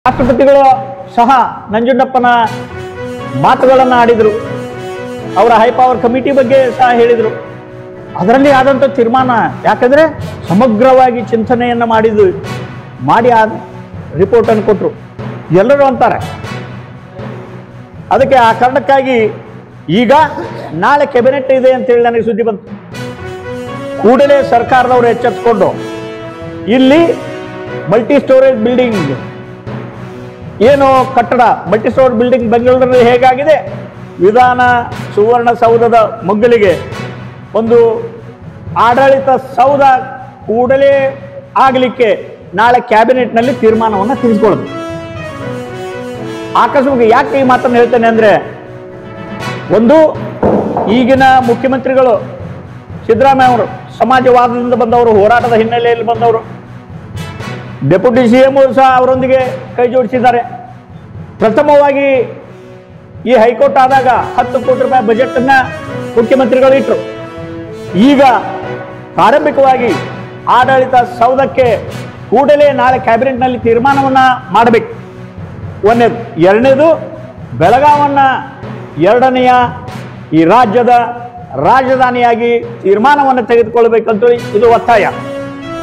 ರಾಷ್ಟ್ರಪತಿಗಳು ಸಹ ನಂಜುಂಡಪ್ಪನ ಮಾತುಗಳನ್ನು ಆಡಿದರು ಅವರ ಹೈ ಪವರ್ ಕಮಿಟಿ ಬಗ್ಗೆ ಸಹ ಹೇಳಿದರು ಅದರಲ್ಲಿ ಆದಂಥ ತೀರ್ಮಾನ ಯಾಕಂದ್ರೆ ಸಮಗ್ರವಾಗಿ ಚಿಂತನೆಯನ್ನು ಮಾಡಿದ್ದು ಮಾಡಿ ಆ ರಿಪೋರ್ಟನ್ನು ಕೊಟ್ಟರು ಎಲ್ಲರೂ ಅಂತಾರೆ ಅದಕ್ಕೆ ಆ ಕಾರಣಕ್ಕಾಗಿ ಈಗ ನಾಳೆ ಕೆಬಿನೆಟ್ ಇದೆ ಅಂತೇಳಿ ನನಗೆ ಸುದ್ದಿ ಬಂತು ಕೂಡಲೇ ಸರ್ಕಾರದವರು ಎಚ್ಚೆತ್ತುಕೊಂಡು ಇಲ್ಲಿ ಮಲ್ಟಿ ಸ್ಟೋರೇಜ್ ಬಿಲ್ಡಿಂಗ್ ಏನು ಕಟ್ಟಡ ಮಲ್ಟಿ ಸ್ಟೋರೇಜ್ ಬಿಲ್ಡಿಂಗ್ ಬೆಂಗಳೂರಲ್ಲಿ ಹೇಗಾಗಿದೆ ವಿಧಾನ ಸುವರ್ಣಸೌಧದ ಮಗ್ಗಲಿಗೆ ಒಂದು ಆಡಳಿತ ಸೌಧ ಕೂಡಲೇ ಆಗಲಿಕ್ಕೆ ನಾಳೆ ಕ್ಯಾಬಿನೆಟ್ನಲ್ಲಿ ತೀರ್ಮಾನವನ್ನು ತಿಳಿಸ್ಕೊಳ್ಳೋದು ಆಕಸ್ಮಿಕ ಯಾಕೆ ಈ ಮಾತನ್ನು ಹೇಳ್ತೇನೆ ಅಂದ್ರೆ ಒಂದು ಈಗಿನ ಮುಖ್ಯಮಂತ್ರಿಗಳು ಸಿದ್ದರಾಮಯ್ಯ ಅವರು ಸಮಾಜವಾದದಿಂದ ಬಂದವರು ಹೋರಾಟದ ಹಿನ್ನೆಲೆಯಲ್ಲಿ ಬಂದವರು ಡೆಪ್ಯೂಟಿ ಸಿ ಎಂ ಸಹ ಅವರೊಂದಿಗೆ ಕೈ ಜೋಡಿಸಿದ್ದಾರೆ ಪ್ರಥಮವಾಗಿ ಈ ಹೈಕೋರ್ಟ್ ಆದಾಗ ಹತ್ತು ಕೋಟಿ ರೂಪಾಯಿ ಬಜೆಟ್ ಅನ್ನ ಮುಖ್ಯಮಂತ್ರಿಗಳು ಇಟ್ಟರು ಈಗ ಪ್ರಾರಂಭಿಕವಾಗಿ ಆಡಳಿತ ಸೌಧಕ್ಕೆ ಕೂಡಲೇ ನಾಳೆ ಕ್ಯಾಬಿನೆಟ್ನಲ್ಲಿ ತೀರ್ಮಾನವನ್ನ ಮಾಡಬೇಕು ಒಂದನೇದು ಎರಡನೇದು ಬೆಳಗಾವನ್ನ ಎರಡನೆಯ ಈ ರಾಜ್ಯದ ರಾಜಧಾನಿಯಾಗಿ ತೀರ್ಮಾನವನ್ನು ತೆಗೆದುಕೊಳ್ಬೇಕಂತ ಇದು ಒತ್ತಾಯ